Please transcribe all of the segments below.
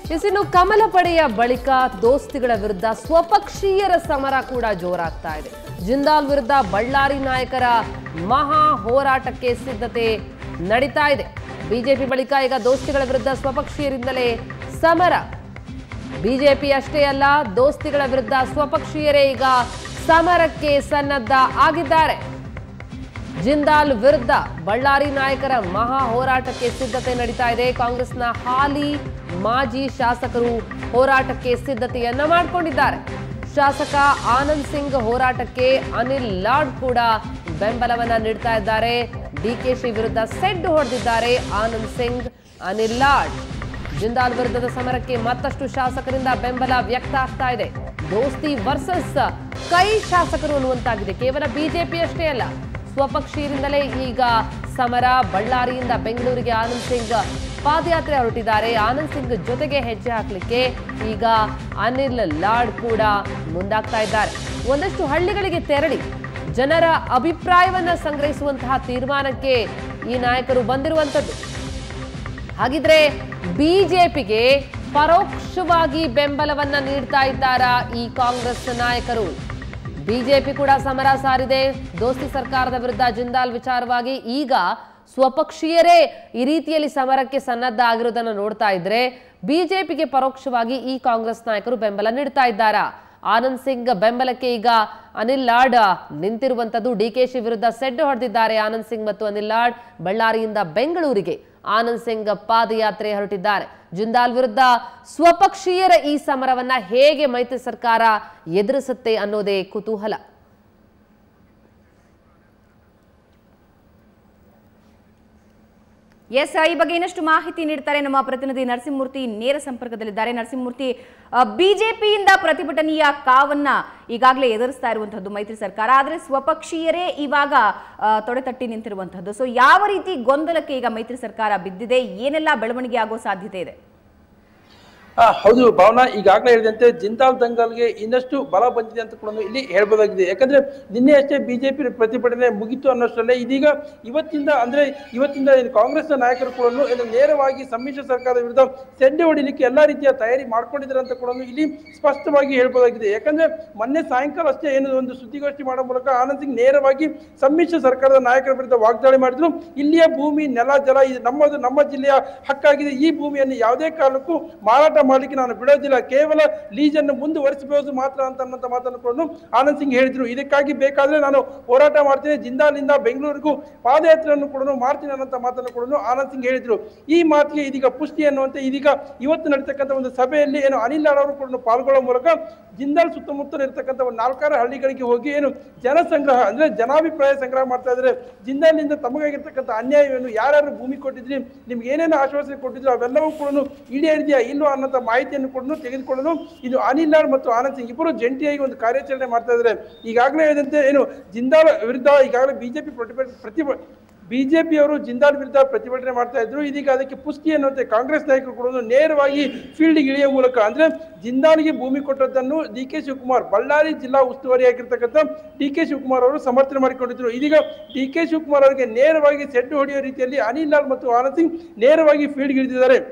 ಇನ್ನು ಕಮಲ ಪಡೆಯ ಬಳಿಕ ದೋಸ್ತಿಗಳ ವಿರುದ್ಧ ಸ್ವಪಕ್ಷೀಯರ ಸಮರ ಕೂಡ ಜೋರಾಗ್ತಾ ಇದೆ ಜಿಂದಾಲ್ ವಿರುದ್ಧ ಬಳ್ಳಾರಿ ನಾಯಕರ ಮಹಾ ಹೋರಾಟಕ್ಕೆ ಸಿದ್ಧತೆ ನಡೀತಾ ಇದೆ ಬಿಜೆಪಿ ಬಳಿಕ ಈಗ ದೋಸ್ತಿಗಳ ವಿರುದ್ಧ ಸ್ವಪಕ್ಷೀಯರಿಂದಲೇ ಸಮರ ಬಿಜೆಪಿ ಅಷ್ಟೇ ಅಲ್ಲ ದೋಸ್ತಿಗಳ ವಿರುದ್ಧ ಸ್ವಪಕ್ಷೀಯರೇ ಈಗ ಸಮರಕ್ಕೆ ಸನ್ನದ್ಧ ಆಗಿದ್ದಾರೆ ಜಿಂದಾಲ್ ವಿರುದ್ಧ ಬಳ್ಳಾರಿ ನಾಯಕರ ಮಹಾ ಹೋರಾಟಕ್ಕೆ ಸಿದ್ಧತೆ ನಡೀತಾ ಇದೆ ಕಾಂಗ್ರೆಸ್ನ ಹಾಲಿ ಮಾಜಿ ಶಾಸಕರು ಹೋರಾಟಕ್ಕೆ ಸಿದ್ಧತೆಯನ್ನ ಮಾಡಿಕೊಂಡಿದ್ದಾರೆ ಶಾಸಕ ಆನಂದ್ ಸಿಂಗ್ ಹೋರಾಟಕ್ಕೆ ಅನಿಲ್ ಲಾಡ್ ಕೂಡ ಬೆಂಬಲವನ್ನ ನೀಡ್ತಾ ಇದ್ದಾರೆ ಡಿಕೆಶಿ ವಿರುದ್ಧ ಸೆಡ್ ಹೊಡೆದಿದ್ದಾರೆ ಆನಂದ್ ಸಿಂಗ್ ಅನಿಲ್ ಲಾಡ್ ಜಿಂದಾಲ್ ವಿರುದ್ಧದ ಸಮರಕ್ಕೆ ಮತ್ತಷ್ಟು ಶಾಸಕರಿಂದ ಬೆಂಬಲ ವ್ಯಕ್ತ ಆಗ್ತಾ ಇದೆ ದೋಸ್ತಿ ವರ್ಸಸ್ ಕೈ ಶಾಸಕರು ಅನ್ನುವಂತಾಗಿದೆ ಕೇವಲ ಬಿಜೆಪಿ ಅಷ್ಟೇ ಅಲ್ಲ ಸ್ವಪಕ್ಷೀಯರಿಂದಲೇ ಈಗ ಸಮರ ಬಳ್ಳಾರಿಯಿಂದ ಬೆಂಗಳೂರಿಗೆ ಆನಂದ್ ಸಿಂಗ್ ಪಾದಯಾತ್ರೆ ಹೊರಟಿದ್ದಾರೆ ಆನಂದ್ ಸಿಂಗ್ ಜೊತೆಗೆ ಹೆಜ್ಜೆ ಹಾಕಲಿಕ್ಕೆ ಈಗ ಅನಿಲ್ ಲಾಡ್ ಕೂಡ ಮುಂದಾಗ್ತಾ ಇದ್ದಾರೆ ಒಂದಷ್ಟು ಹಳ್ಳಿಗಳಿಗೆ ತೆರಳಿ ಜನರ ಅಭಿಪ್ರಾಯವನ್ನ ಸಂಗ್ರಹಿಸುವಂತಹ ತೀರ್ಮಾನಕ್ಕೆ ಈ ನಾಯಕರು ಬಂದಿರುವಂಥದ್ದು ಹಾಗಿದ್ರೆ ಬಿಜೆಪಿಗೆ ಪರೋಕ್ಷವಾಗಿ ಬೆಂಬಲವನ್ನ ನೀಡ್ತಾ ಇದ್ದಾರಾ ಈ ಕಾಂಗ್ರೆಸ್ ನಾಯಕರು ಬಿಜೆಪಿ ಕೂಡ ಸಮರ ಸಾರಿದೆ ದೋಸ್ತಿ ಸರ್ಕಾರದ ವಿರುದ್ಧ ಜಿಂದಾಲ್ ವಿಚಾರವಾಗಿ ಈಗ ಸ್ವಪಕ್ಷೀಯರೇ ಈ ರೀತಿಯಲ್ಲಿ ಸಮರಕ್ಕೆ ಸನ್ನದ್ಧ ಆಗಿರೋದನ್ನ ನೋಡ್ತಾ ಇದ್ರೆ ಬಿಜೆಪಿಗೆ ಪರೋಕ್ಷವಾಗಿ ಈ ಕಾಂಗ್ರೆಸ್ ನಾಯಕರು ಬೆಂಬಲ ನೀಡ್ತಾ ಇದ್ದಾರಾ ಆನಂದ್ ಸಿಂಗ್ ಬೆಂಬಲಕ್ಕೆ ಈಗ ಅನಿಲ್ ಲಾಡ್ ನಿಂತಿರುವಂತದ್ದು ಡಿಕೆಶಿ ವಿರುದ್ಧ ಸೆಡ್ಡು ಹೊಡೆದಿದ್ದಾರೆ ಆನಂದ್ ಸಿಂಗ್ ಮತ್ತು ಅನಿಲ್ ಲಾಡ್ ಬಳ್ಳಾರಿಯಿಂದ ಬೆಂಗಳೂರಿಗೆ ಆನಂದ್ ಸಿಂಗ್ ಪಾದಯಾತ್ರೆ ಹೊರಟಿದ್ದಾರೆ ಜಿಂದಾಲ್ ವಿರುದ್ಧ ಸ್ವಪಕ್ಷೀಯರ ಈ ಸಮರವನ್ನ ಹೇಗೆ ಮೈತ್ರಿ ಸರ್ಕಾರ ಎದುರಿಸುತ್ತೆ ಅನ್ನೋದೇ ಕುತೂಹಲ ಎಸ್ ಈ ಬಗ್ಗೆ ಇನ್ನಷ್ಟು ಮಾಹಿತಿ ನೀಡ್ತಾರೆ ನಮ್ಮ ಪ್ರತಿನಿಧಿ ನರಸಿಂಹಮೂರ್ತಿ ನೇರ ಸಂಪರ್ಕದಲ್ಲಿದ್ದಾರೆ ನರಸಿಂಹಮೂರ್ತಿ ಬಿಜೆಪಿಯಿಂದ ಪ್ರತಿಭಟನೆಯ ಕಾವನ್ನ ಈಗಾಗಲೇ ಎದುರಿಸ್ತಾ ಇರುವಂತಹದ್ದು ಮೈತ್ರಿ ಸರ್ಕಾರ ಆದರೆ ಸ್ವಪಕ್ಷೀಯರೇ ಇವಾಗ ಆ, ತೊಡೆತಟ್ಟಿ ನಿಂತಿರುವಂತಹದ್ದು ಸೊ ಯಾವ ರೀತಿ ಗೊಂದಲಕ್ಕೆ ಈಗ ಮೈತ್ರಿ ಸರ್ಕಾರ ಬಿದ್ದಿದೆ ಏನೆಲ್ಲ ಬೆಳವಣಿಗೆ ಆಗೋ ಸಾಧ್ಯತೆ ಇದೆ ಆ, ಹೌದು ಭಾವನಾ ಈಗಾಗಲೇ ಹೇಳಿದಂತೆ ಜಿಂದಾಲ್ ದಂಗಲ್ಗೆ ಇನ್ನಷ್ಟು ಬಲ ಬಂದಿದೆ ಅಂತ ಕೂಡ ಇಲ್ಲಿ ಹೇಳ್ಬೋದಾಗಿದೆ ಯಾಕಂದ್ರೆ ನಿನ್ನೆ ಅಷ್ಟೇ ಬಿಜೆಪಿ ಪ್ರತಿಭಟನೆ ಮುಗಿತು ಅನ್ನೋಷ್ಟರಲ್ಲೇ ಇದೀಗ ಇವತ್ತಿಂದ ಅಂದ್ರೆ ಇವತ್ತಿಂದ ಏನು ಕಾಂಗ್ರೆಸ್ನ ನಾಯಕರು ಕೂಡ ಏನು ನೇರವಾಗಿ ಸಮ್ಮಿಶ್ರ ಸರ್ಕಾರದ ವಿರುದ್ಧ ಸೆಡ್ಡೆ ಹೊಡಿಲಿಕ್ಕೆ ಎಲ್ಲಾ ರೀತಿಯ ತಯಾರಿ ಮಾಡ್ಕೊಂಡಿದ್ದಾರೆ ಅಂತ ಕೂಡ ಇಲ್ಲಿ ಸ್ಪಷ್ಟವಾಗಿ ಹೇಳ್ಬೋದಾಗಿದೆ ಯಾಕಂದ್ರೆ ಮೊನ್ನೆ ಸಾಯಂಕಾಲ ಅಷ್ಟೇ ಏನು ಒಂದು ಸುದ್ದಿಗೋಷ್ಠಿ ಮಾಡೋ ಮೂಲಕ ಆನಂದ್ ಸಿಂಗ್ ನೇರವಾಗಿ ಸಮ್ಮಿಶ್ರ ಸರ್ಕಾರದ ನಾಯಕರ ವಿರುದ್ಧ ವಾಗ್ದಾಳಿ ಮಾಡಿದ್ರು ಇಲ್ಲಿಯ ಭೂಮಿ ನೆಲ ಜಲ ಇದು ನಮ್ಮದು ನಮ್ಮ ಜಿಲ್ಲೆಯ ಹಕ್ಕಾಗಿದೆ ಈ ಭೂಮಿಯನ್ನು ಯಾವುದೇ ಕಾರಣಕ್ಕೂ ಮಾರಾಟ ಮಾಡಲಿಕ್ಕೆ ನಾನು ಬಿಡೋದಿಲ್ಲ ಕೇವಲ ಲೀಜನ್ನು ಮುಂದುವರಿಸಬಹುದು ಮಾತ್ರ ಅಂತ ಅನ್ನೋಂಥ ಮಾತನ್ನು ಕೂಡ ಆನಂದ್ ಸಿಂಗ್ ಹೇಳಿದ್ರು ಇದಕ್ಕಾಗಿ ಬೇಕಾದ್ರೆ ನಾನು ಹೋರಾಟ ಮಾಡ್ತೀನಿ ಜಿಂದಾಲಿಂದ ಬೆಂಗಳೂರಿಗೂ ಪಾದಯಾತ್ರೆಯನ್ನು ಕೂಡ ಮಾಡ್ತೀನಿ ಅನ್ನೋಂಥ ಮಾತನ್ನು ಕೂಡ ಆನಂದ್ ಸಿಂಗ್ ಹೇಳಿದ್ರು ಈ ಮಾತಿಗೆ ಇದೀಗ ಪುಷ್ಟಿ ಅನ್ನುವಂತೆ ಇದೀಗ ಇವತ್ತು ನಡೀತಕ್ಕಂಥ ಒಂದು ಸಭೆಯಲ್ಲಿ ಏನು ಅನಿಲ್ ಲಾಡ್ ಅವರು ಕೂಡ ಪಾಲ್ಗೊಳ್ಳೋ ಮೂಲಕ ಜಿಂದಾಲ್ ಸುತ್ತಮುತ್ತಲು ಇರತಕ್ಕಂಥ ಒಂದು ನಾಲ್ಕಾರು ಹಳ್ಳಿಗಳಿಗೆ ಹೋಗಿ ಏನು ಜನಸಂಗ್ರಹ ಅಂದ್ರೆ ಜನಾಭಿಪ್ರಾಯ ಸಂಗ್ರಹ ಮಾಡ್ತಾ ಇದ್ದಾರೆ ಜಿಂದಾಲ್ನಿಂದ ತಮಗಾಗಿರ್ತಕ್ಕಂಥ ಅನ್ಯಾಯವೇನು ಯಾರ್ಯಾರು ಭೂಮಿ ಕೊಟ್ಟಿದ್ರಿ ನಿಮ್ಗೆ ಏನೇನು ಆಶ್ವಾಸನೆ ಕೊಟ್ಟಿದ್ರು ಅವೆಲ್ಲವೂ ಕೂಡ ಈಡೇರಿದೆಯಾ ಇಲ್ವಾ ಅನ್ನೋ ಮಾಹಿತಿಯನ್ನು ಕೂಡ ತೆಗೆದುಕೊಳ್ಳಲು ಇದು ಅನಿಲ್ ಲಾಡ್ ಮತ್ತು ಆನಂದ್ ಸಿಂಗ್ ಇಬ್ಬರು ಜಂಟಿಯಾಗಿ ಒಂದು ಕಾರ್ಯಾಚರಣೆ ಮಾಡ್ತಾ ಇದ್ದಾರೆ ಈಗಾಗಲೇ ಹೇಳಿದಂತೆ ಏನು ಜಿಂದಾಲ್ ವಿರುದ್ಧ ಈಗಾಗಲೇ ಬಿಜೆಪಿ ಪ್ರತಿಭಟನೆ ಪ್ರತಿಭ ಬಿಜೆಪಿಯವರು ಜಿಂದಾಲ್ ವಿರುದ್ಧ ಪ್ರತಿಭಟನೆ ಮಾಡ್ತಾ ಇದ್ರು ಇದೀಗ ಅದಕ್ಕೆ ಪುಷ್ಟಿ ಅನ್ನುವಂತೆ ಕಾಂಗ್ರೆಸ್ ನಾಯಕರು ಕೂಡ ನೇರವಾಗಿ ಫೀಲ್ಡ್ಗೆ ಇಳಿಯುವ ಮೂಲಕ ಅಂದ್ರೆ ಜಿಂದಾಲ್ಗೆ ಭೂಮಿ ಕೊಟ್ಟದ್ದನ್ನು ಡಿ ಕೆ ಶಿವಕುಮಾರ್ ಬಳ್ಳಾರಿ ಜಿಲ್ಲಾ ಉಸ್ತುವಾರಿಯಾಗಿರ್ತಕ್ಕಂಥ ಡಿ ಕೆ ಶಿವಕುಮಾರ್ ಅವರು ಸಮರ್ಥನೆ ಮಾಡಿಕೊಂಡಿದ್ರು ಇದೀಗ ಡಿ ಕೆ ಶಿವಕುಮಾರ್ ಅವರಿಗೆ ನೇರವಾಗಿ ಸೆಡ್ಡು ಹೊಡೆಯುವ ರೀತಿಯಲ್ಲಿ ಅನಿಲ್ ಲಾಲ್ ಮತ್ತು ಆನಂದ್ ಸಿಂಗ್ ನೇರವಾಗಿ ಫೀಲ್ಡ್ಗೆ ಇಳಿದಿದ್ದಾರೆ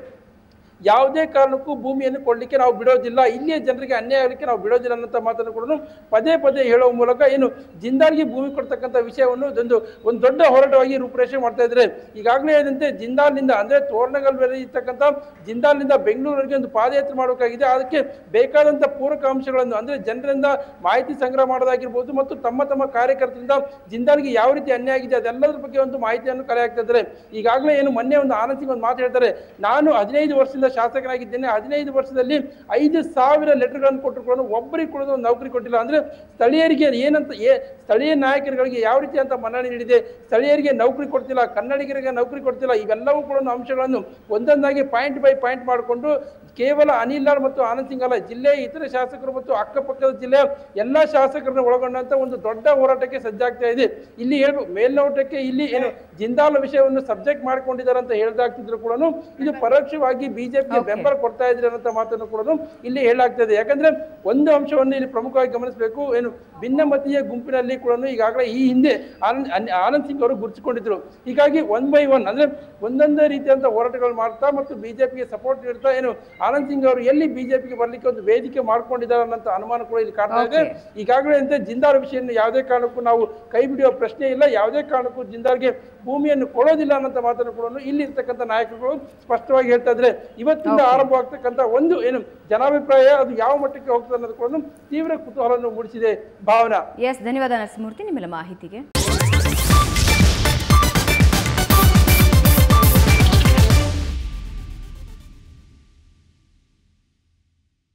ಯಾವುದೇ ಕಾರಣಕ್ಕೂ ಭೂಮಿಯನ್ನು ಕೊಡ್ಲಿಕ್ಕೆ ನಾವು ಬಿಡೋದಿಲ್ಲ ಇಲ್ಲಿಯ ಜನರಿಗೆ ಅನ್ಯಾಯ ಆಗಲಿಕ್ಕೆ ನಾವು ಬಿಡೋದಿಲ್ಲ ಅನ್ನೋಂಥ ಮಾತನ್ನು ಕೂಡ ಪದೇ ಪದೇ ಹೇಳುವ ಮೂಲಕ ಏನು ಜಿಂದಾಲ್ಗೆ ಭೂಮಿ ಕೊಡ್ತಕ್ಕಂಥ ವಿಷಯವನ್ನು ಒಂದು ಒಂದು ದೊಡ್ಡ ಹೋರಾಟವಾಗಿ ರೂಪುರೇಷೆ ಮಾಡ್ತಾ ಇದ್ದಾರೆ ಈಗಾಗಲೇ ಹೇಳಿದಂತೆ ಜಿಂದಾಲ್ನಿಂದ ಅಂದ್ರೆ ತೋರಣಗಲ್ ಮೇಲೆ ಇರ್ತಕ್ಕಂಥ ಜಿಂದಾಲ್ನಿಂದ ಬೆಂಗಳೂರಿಗೆ ಒಂದು ಪಾದಯಾತ್ರೆ ಮಾಡಬೇಕಾಗಿದೆ ಅದಕ್ಕೆ ಬೇಕಾದಂಥ ಪೂರಕ ಅಂಶಗಳನ್ನು ಅಂದ್ರೆ ಜನರಿಂದ ಮಾಹಿತಿ ಸಂಗ್ರಹ ಮಾಡೋದಾಗಿರ್ಬೋದು ಮತ್ತು ತಮ್ಮ ತಮ್ಮ ಕಾರ್ಯಕರ್ತರಿಂದ ಜಿಂದಾಲ್ಗೆ ಯಾವ ರೀತಿ ಅನ್ಯಾಯ ಆಗಿದೆ ಅದೆಲ್ಲದರ ಬಗ್ಗೆ ಒಂದು ಮಾಹಿತಿಯನ್ನು ಕಲೆ ಹಾಕ್ತಾ ಇದ್ದಾರೆ ಈಗಾಗಲೇ ಏನು ಮೊನ್ನೆ ಒಂದು ಆನಂದ್ ಸಿಂಗ್ ಒಂದು ಮಾತು ಹೇಳ್ತಾರೆ ನಾನು ಹದಿನೈದು ವರ್ಷದಿಂದ ಶಾಸಕನಾಗಿದ್ದೇನೆ ಹದಿನೈದು ವರ್ಷದಲ್ಲಿ ಐದು ಸಾವಿರ ಲೆಟರ್ಗಳನ್ನು ಕೊಟ್ಟರು ಕೂಡ ಒಬ್ಬರಿಗೆ ಕೂಡ ಒಂದು ನೌಕರಿ ಕೊಟ್ಟಿಲ್ಲ ಅಂದ್ರೆ ಸ್ಥಳೀಯರಿಗೆ ಏನಂತ ಏ ಸ್ಥಳೀಯ ನಾಯಕರುಗಳಿಗೆ ಯಾವ ರೀತಿ ಅಂತ ಮನ್ನಣೆ ನೀಡಿದೆ ಸ್ಥಳೀಯರಿಗೆ ನೌಕರಿ ಕೊಡ್ತಿಲ್ಲ ಕನ್ನಡಿಗರಿಗೆ ನೌಕರಿ ಕೊಡ್ತಿಲ್ಲ ಇವೆಲ್ಲವೂ ಕೂಡ ಒಂದು ಅಂಶಗಳನ್ನು ಒಂದೊಂದಾಗಿ ಪಾಯಿಂಟ್ ಬೈ ಪಾಯಿಂಟ್ ಮಾಡಿಕೊಂಡು ಕೇವಲ ಅನಿಲ್ ಲಾಡ್ ಮತ್ತು ಆನಂದ್ ಸಿಂಗ್ ಅಲ್ಲ ಜಿಲ್ಲೆಯ ಇತರ ಶಾಸಕರು ಮತ್ತು ಅಕ್ಕಪಕ್ಕದ ಜಿಲ್ಲೆಯ ಎಲ್ಲ ಶಾಸಕರನ್ನು ಒಳಗೊಂಡಂತ ಒಂದು ದೊಡ್ಡ ಹೋರಾಟಕ್ಕೆ ಸಜ್ಜಾಗ್ತಾ ಇದೆ ಇಲ್ಲಿ ಹೇಳ್ಬೇಕು ಮೇಲ್ನೋಟಕ್ಕೆ ಇಲ್ಲಿ ಏನು ಜಿಂದಾಲ್ ವಿಷಯವನ್ನು ಸಬ್ಜೆಕ್ಟ್ ಮಾಡ್ಕೊಂಡಿದ್ದಾರೆ ಅಂತ ಹೇಳ್ದಾಗ್ತಿದ್ರು ಕೂಡ ಇದು ಪರೋಕ್ಷವಾಗಿ ಬಿಜೆಪಿ ಬಿಜೆಪಿಗೆ Okay. ಬೆಂಬಲ ಕೊಡ್ತಾ ಇದ್ರಿ ಅನ್ನೋ ಮಾತನ್ನು ಕೂಡ ಇಲ್ಲಿ ಹೇಳಲಾಗ್ತದೆ ಯಾಕಂದ್ರೆ ಒಂದು ಅಂಶವನ್ನು ಇಲ್ಲಿ ಪ್ರಮುಖವಾಗಿ ಗಮನಿಸಬೇಕು ಏನು ಭಿನ್ನಮತೀಯ ಗುಂಪಿನಲ್ಲಿ ಕೂಡ ಈಗಾಗಲೇ ಈ ಹಿಂದೆ ಆನಂದ್ ಅನ್- ಆನಂದ್ ಸಿಂಗ್ ಅವರು ಗುರುತಿಸಿಕೊಂಡಿದ್ರು ಹೀಗಾಗಿ ಒನ್ ಬೈ ಒನ್ ಅಂದ್ರೆ ಒಂದೊಂದೇ ರೀತಿಯಂತ ಹೋರಾಟಗಳು ಮಾಡ್ತಾ ಮತ್ತು ಬಿಜೆಪಿಗೆ ಸಪೋರ್ಟ್ ನೀಡ್ತಾ ಏನು ಆನಂದ್ ಸಿಂಗ್ ಅವರು ಎಲ್ಲಿ ಬಿಜೆಪಿಗೆ ಬರ್ಲಿಕ್ಕೆ ಒಂದು ವೇದಿಕೆ ಮಾಡ್ಕೊಂಡಿದ್ದಾರೆ ಅನ್ನೋ ಅನುಮಾನ ಕೂಡ ಇಲ್ಲಿ ಕಾಡ್ತಾ ಇದೆ Okay. ಈಗಾಗಲೇ ಅಂತೆ ಜಿಂದಾಲ್ ವಿಷಯವನ್ನು ಯಾವುದೇ ಕಾರಣಕ್ಕೂ ನಾವು ಕೈ ಬಿಡುವ ಪ್ರಶ್ನೆ ಇಲ್ಲ ಯಾವುದೇ ಕಾರಣಕ್ಕೂ ಜಿಂದಾಲ್ಗೆ ಭೂಮಿಯನ್ನು ಕೊಡೋದಿಲ್ಲ ಅನ್ನೋ ಮಾತನ್ನು ಕೂಡ ಇಲ್ಲಿ ಇರ್ತಕ್ಕಂಥ ನಾಯಕರುಗಳು ಸ್ಪಷ್ಟವಾಗಿ ಹೇಳ್ತಾ ಇದ್ರೆ ಇವತ್ತಿಂದ Okay. ಆರಂಭವಾಗ್ತಕ್ಕಂಥ ಒಂದು ಏನು ಜನಾಭಿಪ್ರಾಯ ಅದು ಯಾವ ಮಟ್ಟಕ್ಕೆ ಹೋಗ್ತದೆ ಅನ್ನೋದು ಕೂಡ ತೀವ್ರ ಕುತೂಹಲವನ್ನು ಮೂಡಿಸಿದೆ ಭಾವನಾ ಎಸ್ ಧನ್ಯವಾದ ನರಸಿಂಹಮೂರ್ತಿ ನಿಮ್ಮೆಲ್ಲ ಮಾಹಿತಿಗೆ